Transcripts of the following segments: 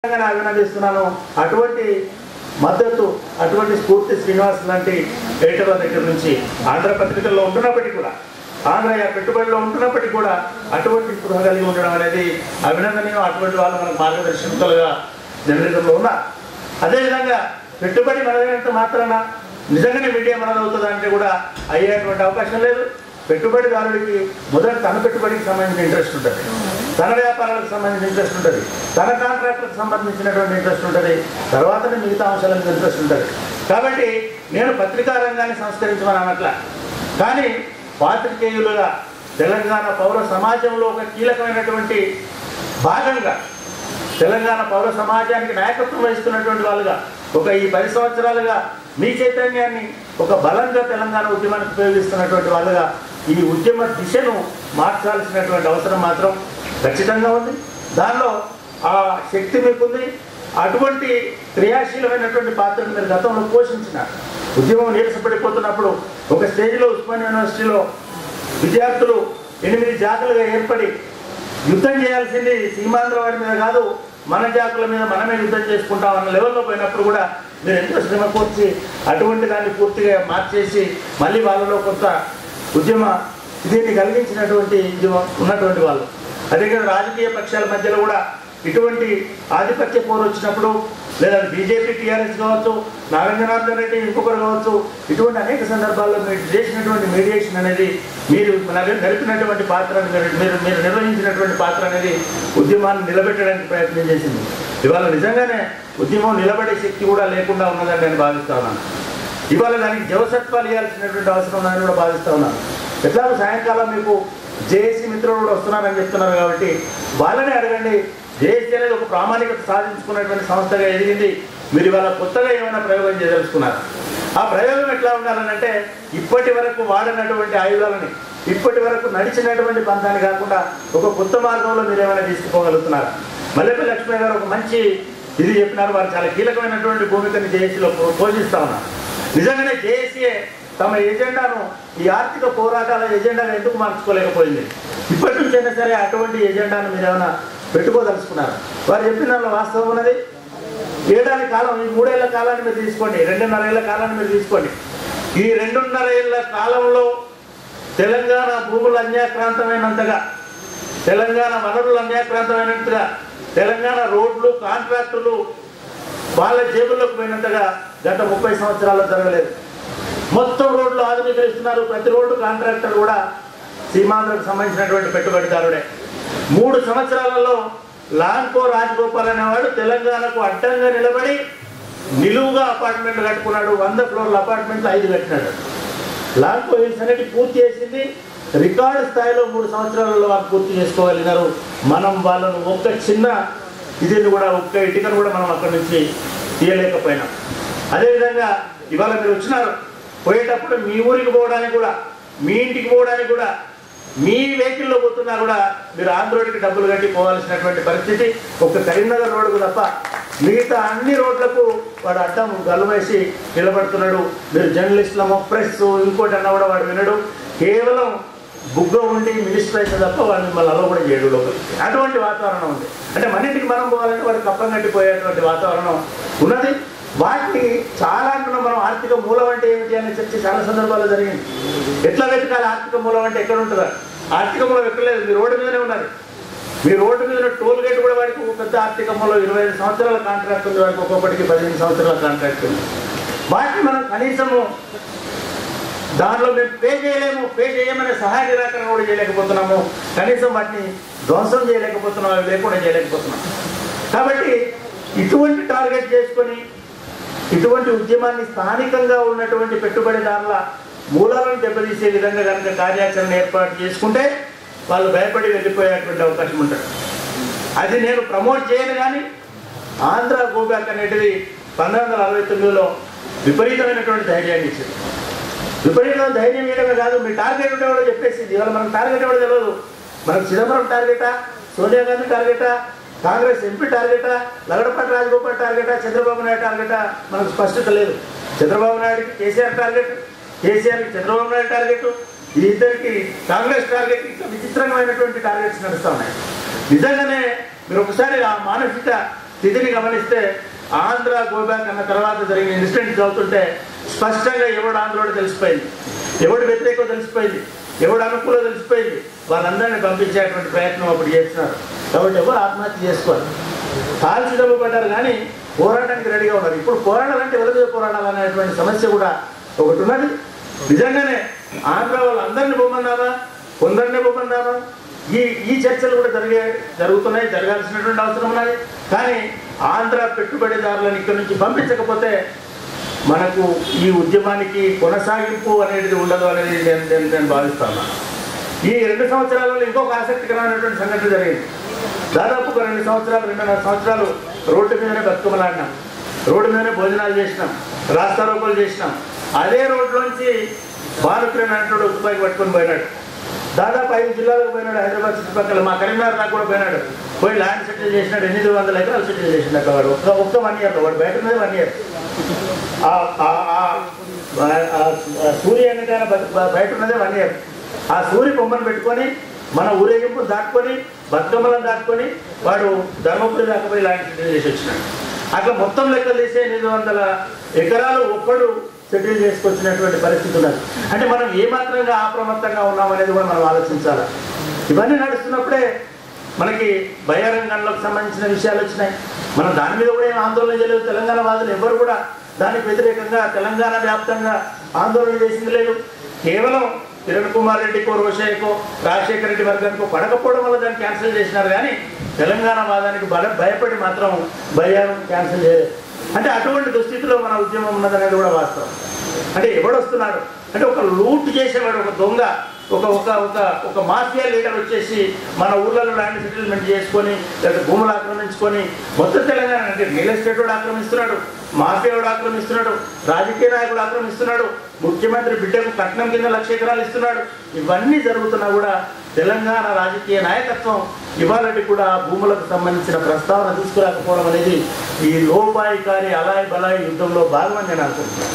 నేను అభినందిస్తున్నాను అటువంటి మద్దతు అటువంటి స్ఫూర్తి శ్రీనివాస్ లాంటి ఎడిటర్ల దగ్గర నుంచి ఆంధ్ర పత్రికల్లో ఉంటున్నప్పటికీ కూడా ఆంధ్ర పెట్టుబడిలో ఉంటున్నప్పటికీ కూడా అటువంటి స్పృహ కలిగి ఉండడం అనేది అభినందనీయం అటువంటి వాళ్ళు మనకు మార్గదర్శకులుగా జర్నలిజంలో ఉన్నారు అదేవిధంగా పెట్టుబడి మనదైనంత మాత్రాన నిజంగానే మీడియా మనదవుతుందా అంటే కూడా అయ్యేటువంటి అవకాశం లేదు పెట్టుబడిదారుడికి మొదట తన పెట్టుబడికి సంబంధించిన ఇంట్రెస్ట్ ఉంటుంది తన వ్యాపారాలకు సంబంధించిన ఇంట్రెస్ట్ ఉంటుంది తన కాంట్రాక్ట్లకు సంబంధించినటువంటి ఇంట్రెస్ట్ ఉంటుంది తర్వాతనే మిగతా అంశాల మీద ఇంట్రెస్ట్ ఉంటుంది కాబట్టి నేను పత్రికా రంగాన్ని సంస్కరించమని అనట్ల కానీ పాత్రికేయులుగా తెలంగాణ పౌర సమాజంలో ఒక కీలకమైనటువంటి భాగంగా తెలంగాణ పౌర సమాజానికి నాయకత్వం వహిస్తున్నటువంటి వాళ్ళుగా ఒక ఈ పది సంవత్సరాలుగా మీ చైతన్యాన్ని ఒక బలంగా తెలంగాణ ఉద్యమానికి ఉపయోగిస్తున్నటువంటి వాళ్ళుగా ఈ ఉద్యమ దిశను మార్చాల్సినటువంటి అవసరం మాత్రం ఖచ్చితంగా ఉంది దానిలో ఆ శక్తి మీకుంది అటువంటి క్రియాశీలమైనటువంటి పాత్రను మీరు గతంలో పోషించినారు ఉద్యమం నీరసపడిపోతున్నప్పుడు ఒక స్టేజ్లో ఉస్మాన్ యూనివర్సిటీలో విద్యార్థులు ఎనిమిది జాతులుగా ఏర్పడి యుద్ధం చేయాల్సింది సీమాంధ్ర వారి మీద కాదు మన జాతుల మీద మనమే యుద్ధం చేసుకుంటాం అన్న లెవెల్లో పోయినప్పుడు కూడా మీరు ఎంతో శ్రమ కూర్చి అటువంటి దాన్ని పూర్తిగా మార్చేసి మళ్ళీ వాళ్ళలో కొంత ఉద్యమ దీన్ని కలిగించినటువంటి ఉద్యమం ఉన్నటువంటి వాళ్ళు అదే కదా రాజకీయ పక్షాల మధ్యలో కూడా ఇటువంటి ఆధిపత్య పోరు వచ్చినప్పుడు లేదా బీజేపీ టీఆర్ఎస్ కావచ్చు నాగేంద్రనాథ్ రెడ్డి ఇంకొకరు కావచ్చు ఇటువంటి అనేక సందర్భాల్లో మీరు చేసినటువంటి మీడియేషన్ అనేది మీరు నడి- నడిపినటువంటి పాత్ర మీరు మీరు మీరు నిర్వహించినటువంటి పాత్ర అనేది ఉద్యమాన్ని నిలబెట్టడానికి ప్రయత్నం చేసింది ఇవాళ నిజంగానే ఉద్యమం నిలబడే శక్తి కూడా లేకుండా ఉన్నదని నేను భావిస్తా ఉన్నాను ఇవాళ దానికి జవసత్వాలు ఇవ్వాల్సినటువంటి అవసరం ఉందని కూడా భావిస్తా ఉన్నాను ఎట్లాగో సాయంకాలం మీకు జేఏసీ మిత్రులు కూడా వస్తున్నారని చెప్తున్నారు కాబట్టి వాళ్ళనే అడగండి జేఏసీ అనేది ఒక ప్రామాణికత సాధించుకున్నటువంటి సంస్థగా ఎదిగింది మీరు ఇవాళ కొత్తగా ఏమైనా ప్రయోగం చేయదలుచుకున్నారు ఆ ప్రయోగం ఎట్లా ఉండాలనంటే ఇప్పటి వరకు వాడినటువంటి ఆయుధాలని ఇప్పటి వరకు నడిచినటువంటి పంతాన్ని కాకుండా ఒక కొత్త మార్గంలో మీరు ఏమైనా తీసుకుపోగలుగుతున్నారు మల్లెపల్లి లక్ష్మీ గారు ఒక మంచి ఇది చెప్పినారు వారు చాలా కీలకమైనటువంటి భూమికని జేఏసీలో పోషిస్తా ఉన్నారు నిజంగానే జేఏసీఏ తమ ఎజెండాను ఈ ఆర్థిక పోరాటాల ఎజెండాను ఎందుకు మార్చుకోలేకపోయింది ఇప్పటి నుంచైనా సరే అటువంటి ఎజెండాను మీరు ఏమైనా పెట్టుకోదలుచుకున్నారు వారు చెప్పిన దానిలో వాస్తవం ఉన్నది ఏడాది కాలం ఈ మూడేళ్ల కాలాన్ని మీరు తీసుకోండి రెండున్నర ఏళ్ల కాలాన్ని మీరు తీసుకోండి ఈ రెండున్నర ఏళ్ల కాలంలో తెలంగాణ భూములు అన్యాక్రాంతమైనంతగా తెలంగాణ వనరులు అన్యాక్రాంతమైనట్టుగా తెలంగాణ రోడ్లు కాంట్రాక్టులు వాళ్ళ జేబుల్లోకి పోయినంతగా గత ముప్పై సంవత్సరాల్లో జరగలేదు మొత్తం రోడ్లు ఆధునీకరిస్తున్నారు ప్రతి రోడ్డు కాంట్రాక్టర్ కూడా సీమాంధ్రకు సంబంధించినటువంటి పెట్టుబడిదారుడే మూడు సంవత్సరాలలో లాన్కో రాజగోపాల్ అనేవాడు తెలంగాణకు అడ్డంగా నిలబడి నిలువుగా అపార్ట్మెంట్లు కట్టుకున్నాడు వంద ఫ్లోర్ల అపార్ట్మెంట్లు ఐదు కట్టినాడు లాన్కో హిల్స్ అనేది పూర్తి చేసింది రికార్డు స్థాయిలో మూడు సంవత్సరాలలో వాళ్ళు పూర్తి చేసుకోగలిగినారు మనం వాళ్ళను ఒక్క చిన్న ఇదిని కూడా ఒక్క ఇటుకను కూడా మనం అక్కడి నుంచి తీయలేకపోయినాం అదేవిధంగా ఇవాళ మీరు వచ్చినారు పోయేటప్పుడు మీ ఊరికి పోవడానికి కూడా మీ ఇంటికి పోవడానికి కూడా మీ వెహికల్లో పోతున్నా కూడా మీరు ఆంధ్ర రోడ్డుకి డబ్బులు కట్టి పోవాల్సినటువంటి పరిస్థితి ఒక కరీంనగర్ రోడ్డుకు తప్ప మిగతా అన్ని రోడ్లకు వాడు అడ్డం గల్లు వేసి నిలబడుతున్నాడు మీరు జర్నలిస్టులమో ప్రెస్ ఇంకోటి అన్నా కూడా వాడు వినడు కేవలం బుగ్గ ఉండి మినిస్టర్ అయితే తప్ప వాడు మిమ్మల్ని అలో కూడా చేయడు లోపలికి అటువంటి వాతావరణం ఉంది అంటే మన ఇంటికి మనం పోవాలంటే వాడు కప్పం కట్టిపోయేటువంటి వాతావరణం ఉన్నది వాటిని చాలా అంటున్నాం మనం ఆర్థిక మూలం అంటే ఏమిటి అనే చర్చ చాలా సందర్భాల్లో జరిగింది ఎట్లా వెతకాలి ఆర్థిక మూలం అంటే ఎక్కడ ఉంటుందా ఆర్థిక మూలం ఎక్కలేదు మీ రోడ్డు మీదనే ఉన్నారు మీ రోడ్డు మీద ఉన్న టోల్ గేట్ కూడా వాడికి ఒక పెద్ద ఆర్థిక మూలం ఇరవై ఐదు సంవత్సరాల కాంట్రాక్ట్ ఉంది వాడికి ఒక్కొక్కటికి పదిహేను సంవత్సరాల కాంట్రాక్ట్ ఉంది వాటిని మనం కనీసము దానిలో మేము పే చేయలేము పే చేయమనే సహాయ నిరాకరణ కూడా చేయలేకపోతున్నాము కనీసం వాటిని ధ్వంసం చేయలేకపోతున్నాం అవి లేకుండా చేయలేకపోతున్నాం కాబట్టి ఇటువంటి టార్గెట్ చేసుకొని ఇటువంటి ఉద్యమాన్ని స్థానికంగా ఉన్నటువంటి పెట్టుబడిదారుల మూలాలను దెబ్బతీసే విధంగా కనుక కార్యాచరణ ఏర్పాటు చేసుకుంటే వాళ్ళు భయపడి వెళ్ళిపోయేటువంటి అవకాశం ఉంటుంది అది నేను ప్రమోట్ చేయను కానీ ఆంధ్ర గోబ్యాక్ అనేటిది పంతొమ్మిది వందల అరవై తొమ్మిదిలో విపరీతమైనటువంటి ధైర్యాన్ని ఇచ్చింది విపరీతమైన ధైర్యం ఇవ్వడమే కాదు మీ టార్గెట్ ఉంటే కూడా చెప్పేసింది ఇవాళ మనకు టార్గెట్ ఎవడో తెలియదు మనకు చిదంబరం టార్గెటా సోనియా గాంధీ టార్గెటా కాంగ్రెస్ ఎంపీ టార్గెటా లగడపాటి రాజగోపాల్ టార్గెటా చంద్రబాబు నాయుడు టార్గెటా మనకు స్పష్టత లేదు చంద్రబాబు నాయుడుకి కేసీఆర్ టార్గెట్ కేసీఆర్కి చంద్రబాబు నాయుడు టార్గెట్ ఈ ఇద్దరికి కాంగ్రెస్ టార్గెట్ ఇంకా విచిత్రమైనటువంటి టార్గెట్స్ నడుస్తూ ఉన్నాయి నిజంగానే మీరు ఒకసారి ఆ మానసిక స్థితిని గమనిస్తే ఆంధ్ర గోబ్యాక్ అన్న తర్వాత జరిగిన ఇన్సిడెంట్ చదువుతుంటే స్పష్టంగా ఎవడు ఆంధ్రోడు తెలిసిపోయింది ఎవడు వ్యతిరేకం తెలిసిపోయింది ఎవడు అనుకూలం తెలిసిపోయింది వాళ్ళందరినీ పంపించేటువంటి ప్రయత్నం అప్పుడు చేస్తున్నారు కాబట్టి ఎవరు ఆత్మహత్య చేసుకోవాలి కాల్చి పడ్డారు కానీ పోరాటానికి రెడీగా ఉన్నారు ఇప్పుడు పోరాడాలంటే ఎవరి మీద పోరాడాలనేటువంటి సమస్య కూడా ఒకటి ఉన్నది నిజంగానే ఆంధ్ర వాళ్ళందరినీ బొమ్మన్నామా కొందరినే బొమ్మన్నామా ఈ ఈ చర్చలు కూడా జరిగే జరుగుతున్నాయి జరగాల్సినటువంటి అవసరం ఉన్నది కానీ ఆంధ్ర పెట్టుబడిదారులను ఇక్కడ నుంచి పంపించకపోతే మనకు ఈ ఉద్యమానికి కొనసాగింపు అనేది ఉండదు అనేది నేను నేను నేను భావిస్తాను ఈ రెండు సంవత్సరాలలో ఇంకొక ఆసక్తికరమైనటువంటి సంఘటన జరిగింది దాదాపు ఒక రెండు సంవత్సరాలు రెండున్నర సంవత్సరాలు రోడ్డు మీదనే బతుకమలాడినాం రోడ్డు మీదనే భోజనాలు చేసినాం రాస్తారోకోలు చేసినాం అదే రోడ్లోంచి బాలకిరణ్ అంటుడు ఉత్పాయికి పట్టుకొని పోయినాడు దాదాపు ఐదు జిల్లాలకు పోయినాడు హైదరాబాద్ చుట్టుపక్కల మా కరీంనగర్ దాకా కూడా పోయినాడు పోయి ల్యాండ్ సెటిల్ చేసినాడు ఎనిమిది వందల ఎకరాలు సెటిల్ చేసిండు అక్కడ వాడు ఒక్క ఒక్క వన్ ఇయర్లో వాడు బయట మీద వన్ ఇయర్ ఆ- ఆ- ఆ- ఆ- ఆ సూర్య ఎన్నికైన బయట ఉన్నదే వన్ ఇయర్ ఆ సూర్య బొమ్మను పెట్టుకొని మన ఊరేగింపు దాటుకొని బతుకమ్మలను దాటుకొని వాడు ధర్మపురి దాకా పోయి ల్యాండ్ సెటిల్ చేసి వచ్చినాడు అట్లా మొత్తం లెక్కలు తీసే ఎనిమిది వందల ఎకరాలు ఒక్కడు సెటిల్ చేసుకొచ్చినటువంటి పరిస్థితి ఉన్నది అంటే మనం ఏ మాత్రంగా అప్రమత్తంగా ఉన్నామనేది కూడా మనం ఆలోచించాలి ఇవన్నీ నడుస్తున్నప్పుడే మనకి భయారంగంలోకి సంబంధించిన విషయాలు వచ్చినాయి మనం దాని మీద కూడా ఏం ఆందోళన చేయలేదు తెలంగాణ వాదులు ఎవరు కూడా దానికి వ్యతిరేకంగా తెలంగాణ వ్యాప్తంగా ఆందోళన చేసింది లేదు కేవలం కిరణ్ కుమార్ రెడ్డికో రోషయ్యకో రాజశేఖర రెడ్డి వర్గానికో పడకపోవడం వల్ల దాన్ని క్యాన్సిల్ చేసినారు కానీ తెలంగాణ వాదానికి బల భయపడి మాత్రం భయాన్ని క్యాన్సిల్ చేయలేదు అంటే అటువంటి దుస్థితిలో మన ఉద్యమం ఉన్నదనేది కూడా వాస్తవం అంటే ఎవడొస్తున్నాడు అంటే ఒక లూట్ చేసేవాడు ఒక దొంగ ఒక ఒక ఒక ఒక మాఫియా లీడర్ వచ్చేసి మన ఊర్లలో ల్యాండ్ సెటిల్మెంట్ చేసుకొని లేదా భూములు ఆక్రమించుకొని మొత్తం తెలంగాణ అంటే రియల్ ఎస్టేట్ వాడు ఆక్రమిస్తున్నాడు మాఫియా వాడు ఆక్రమిస్తున్నాడు రాజకీయ నాయకుడు ఆక్రమిస్తున్నాడు ముఖ్యమంత్రి బిడ్డకు కట్నం కింద లక్ష ఎకరాలు ఇస్తున్నాడు ఇవన్నీ జరుగుతున్నా కూడా తెలంగాణ రాజకీయ నాయకత్వం ఇవాళటి కూడా భూములకు సంబంధించిన ప్రస్తావన తీసుకురాకపోవడం అనేది ఈ లోపాయికారి అలాయ్ బలాయి యుద్ధంలో భాగమని నేను అనుకుంటున్నాను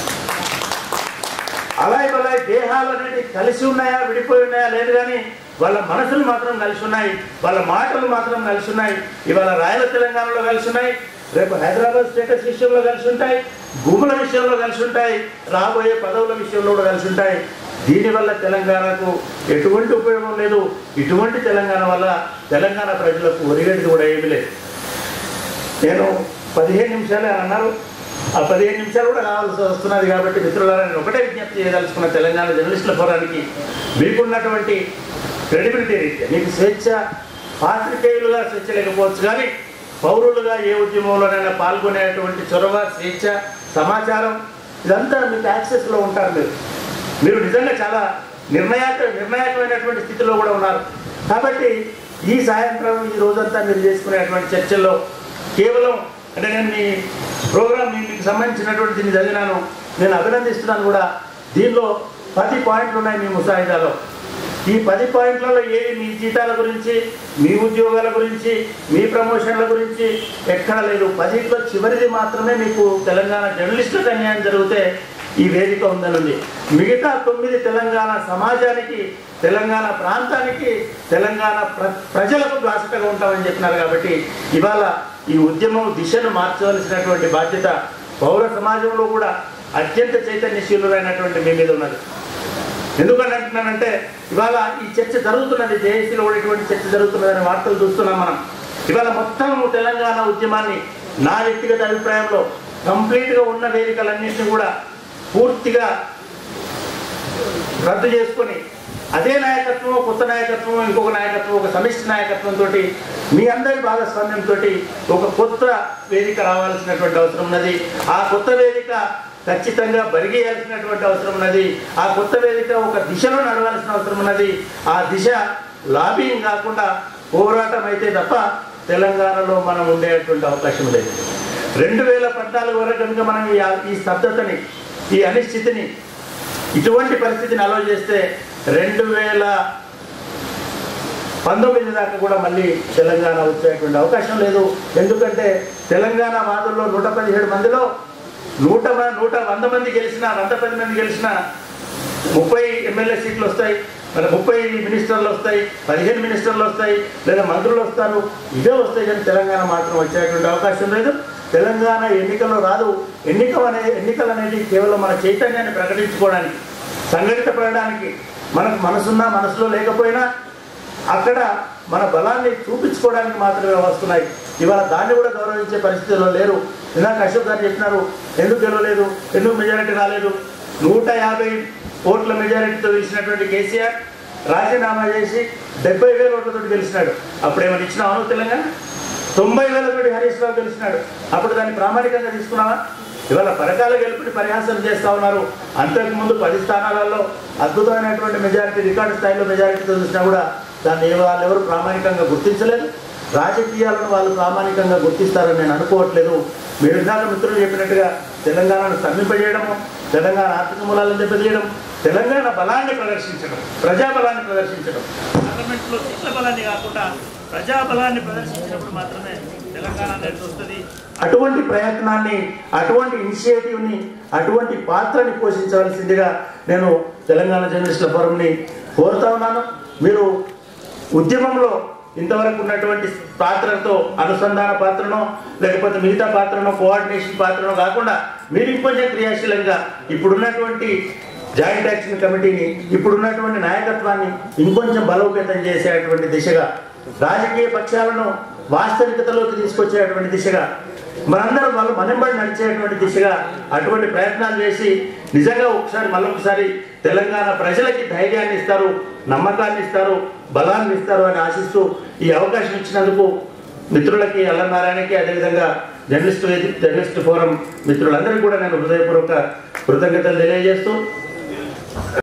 అలాయ్ బలాయ్ దేహాలు అనేవి కలిసి ఉన్నాయా విడిపోయి ఉన్నాయా లేదు కానీ వాళ్ళ మనసులు మాత్రం కలిసి ఉన్నాయి వాళ్ళ మాటలు మాత్రం కలిసి ఉన్నాయి ఇవాళ రాయల తెలంగాణలో కలిసి ఉన్నాయి రేపు హైదరాబాద్ స్టేటస్ విషయంలో కలిసి ఉంటాయి భూముల విషయంలో కలిసి ఉంటాయి రాబోయే పదవుల విషయంలో కూడా కలిసి ఉంటాయి దీనివల్ల తెలంగాణకు ఎటువంటి ఉపయోగం లేదు ఇటువంటి తెలంగాణ వల్ల తెలంగాణ ప్రజలకు ఒరిగేది కూడా ఏమీ లేదు నేను పదిహేను నిమిషాలే అని అన్నారు ఆ పదిహేను నిమిషాలు కూడా కావాల్సి వస్తున్నది కాబట్టి మిత్రులారా నేను ఒకటే విజ్ఞప్తి చేయదలుచుకున్న తెలంగాణ జర్నలిస్టుల ఫోరానికి మీకున్నటువంటి క్రెడిబిలిటీ రీత్యా మీకు స్వేచ్ఛ పాత్రికేయులుగా స్వేచ్ఛ లేకపోవచ్చు కానీ పౌరులుగా ఏ ఉద్యమంలోనైనా పాల్గొనేటువంటి చొరవ స్వేచ్ఛ సమాచారం ఇదంతా మీకు యాక్సెస్లో ఉంటారు మీరు మీరు నిజంగా చాలా నిర్ణయాక నిర్ణాయకమైనటువంటి స్థితిలో కూడా ఉన్నారు కాబట్టి ఈ సాయంత్రం ఈ రోజంతా మీరు చేసుకునేటువంటి చర్చల్లో కేవలం అంటే నేను మీ ప్రోగ్రామ్ మీ- మీకు సంబంధించినటువంటి దీన్ని చదివినాను నేను అభినందిస్తున్నాను కూడా దీనిలో పది పాయింట్లు ఉన్నాయి మీ ముసాయిదాలో ఈ పది పాయింట్లలో ఏవి మీ జీతాల గురించి మీ ఉద్యోగాల గురించి మీ ప్రమోషన్ల గురించి ఎక్కడ లేదు పదిట్లో చివరిది మాత్రమే మీకు తెలంగాణ జర్నలిస్టులకు అన్యాయం జరిగితే ఈ వేదిక ఉందనుంది మిగతా తొమ్మిది తెలంగాణ సమాజానికి తెలంగాణ ప్రాంతానికి తెలంగాణ ప్ర ప్రజలకు బాసటగా ఉంటామని చెప్పినారు కాబట్టి ఇవాళ ఈ ఉద్యమం దిశను మార్చవలసినటువంటి బాధ్యత పౌర సమాజంలో కూడా అత్యంత చైతన్యశీలురైనటువంటి మీ మీద ఉన్నది ఎందుకని అంటున్నానంటే ఇవాళ ఈ చర్చ జరుగుతున్నది జేఏసీలో కూడా ఇటువంటి చర్చ జరుగుతున్నదని వార్తలు చూస్తున్నాం మనం ఇవాళ మొత్తం తెలంగాణ ఉద్యమాన్ని నా వ్యక్తిగత అభిప్రాయంలో కంప్లీట్గా ఉన్న వేదికలన్నింటినీ కూడా పూర్తిగా రద్దు చేసుకొని అదే నాయకత్వం కొత్త నాయకత్వం ఇంకొక నాయకత్వం ఒక సమిష్టి నాయకత్వంతో మీ అందరి భాగస్వామ్యంతో ఒక కొత్త వేదిక రావాల్సినటువంటి అవసరం ఉన్నది ఆ కొత్త వేదిక ఖచ్చితంగా బరిగేయాల్సినటువంటి అవసరం ఉన్నది ఆ కొత్త వేదిక ఒక దిశలో నడవాల్సిన అవసరం ఉన్నది ఆ దిశ లాబింగ్ కాకుండా పోరాటం అయితే తప్ప తెలంగాణలో మనం ఉండేటువంటి అవకాశం లేదు రెండు వేల పద్నాలుగు వరకు కనుక మనం ఈ ఈ స్తబ్దతని ఈ అనిశ్చితిని ఇటువంటి పరిస్థితిని అలవ చేస్తే రెండు వేల పంతొమ్మిది దాకా కూడా మళ్ళీ తెలంగాణ వచ్చేటువంటి అవకాశం లేదు ఎందుకంటే తెలంగాణ వాదుల్లో నూట పదిహేడు మందిలో నూట మ- నూట వంద మంది గెలిచిన వంద పది మంది గెలిచిన ముప్పై ఎమ్మెల్యే సీట్లు వస్తాయి మన ముప్పై మినిస్టర్లు వస్తాయి పదిహేను మినిస్టర్లు వస్తాయి లేదా మంత్రులు వస్తారు ఇవే వస్తాయి కానీ తెలంగాణ మాత్రం వచ్చేటువంటి అవకాశం లేదు తెలంగాణ ఎన్నికల్లో రాదు ఎన్నిక అనే ఎన్నికలు అనేది కేవలం మన చైతన్యాన్ని ప్రకటించుకోవడానికి సంఘటితపడడానికి మనకు మనసున్నా మనసులో లేకపోయినా అక్కడ మన బలాన్ని చూపించుకోవడానికి మాత్రమే వస్తున్నాయి ఇవాళ దాన్ని కూడా గౌరవించే పరిస్థితిలో లేరు ఇందాక అశోక్ గారు చెప్పినారు ఎందుకు గెలవలేదు ఎందుకు మెజారిటీ రాలేదు నూట యాభై ఓట్ల మెజారిటీతో గెలిచినటువంటి కేసీఆర్ రాజీనామా చేసి డెబ్బై వేల ఓట్లతో గెలిచినాడు అప్పుడు ఏమైనా ఇచ్చినావు తెలంగాణ తొంభై వేలతోటి హరీష్ రావు గెలిచినాడు అప్పుడు దాన్ని ప్రామాణికంగా తీసుకున్నావా ఇవాళ పరకాల గెలుపుని పరిహాసం చేస్తా ఉన్నారు అంతకుముందు పది స్థానాలలో అద్భుతమైనటువంటి మెజారిటీ రికార్డు స్థాయిలో మెజారిటీతో చూసినా కూడా దాన్ని వాళ్ళు ఎవరు ప్రామాణికంగా గుర్తించలేదు రాజకీయాలను వాళ్ళు ప్రామాణికంగా గుర్తిస్తారని నేను అనుకోవట్లేదు మీరు ఇందాక మిత్రులు చెప్పినట్టుగా తెలంగాణను స్తంభింపజేయడము తెలంగాణ ఆర్థిక మూలాలను దెబ్బతీయడం తెలంగాణ బలాన్ని ప్రదర్శించడం ప్రజా బలాన్ని ప్రదర్శించడం పార్లమెంట్లో సీట్ల బలాన్ని కాకుండా ప్రజా బలాన్ని ప్రదర్శించినప్పుడు మాత్రమే తెలంగాణ అనేది వస్తుంది అటువంటి ప్రయత్నాన్ని అటువంటి ఇనిషియేటివ్ని అటువంటి పాత్రని పోషించవలసిందిగా నేను తెలంగాణ జర్నలిస్టుల ఫోరంని కోరుతా ఉన్నాను మీరు ఉద్యమంలో ఇంతవరకు ఉన్నటువంటి పాత్రతో అనుసంధాన పాత్రనో లేకపోతే మిగతా పాత్రనో కోఆర్డినేషన్ పాత్రనో కాకుండా మీరు ఇంకొంచెం క్రియాశీలంగా ఇప్పుడున్నటువంటి జాయింట్ యాక్షన్ కమిటీని ఇప్పుడున్నటువంటి నాయకత్వాన్ని ఇంకొంచెం బలోపేతం చేసేటువంటి దిశగా రాజకీయ పక్షాలను వాస్తవికతలోకి తీసుకొచ్చేటువంటి దిశగా మనందరం వాళ్ళు మనెంబడి నడిచేటువంటి దిశగా అటువంటి ప్రయత్నాలు చేసి నిజంగా ఒకసారి మళ్ళొకసారి తెలంగాణ ప్రజలకి ధైర్యాన్ని ఇస్తారు నమ్మకాన్ని ఇస్తారు బలాన్ని ఇస్తారు అని ఆశిస్తూ ఈ అవకాశం ఇచ్చినందుకు మిత్రులకి అల్లనారాయణకి అదేవిధంగా జర్నలిస్ట్ వేది జర్నలిస్ట్ ఫోరం మిత్రులందరికీ కూడా నేను హృదయపూర్వక కృతజ్ఞతలు తెలియజేస్తూ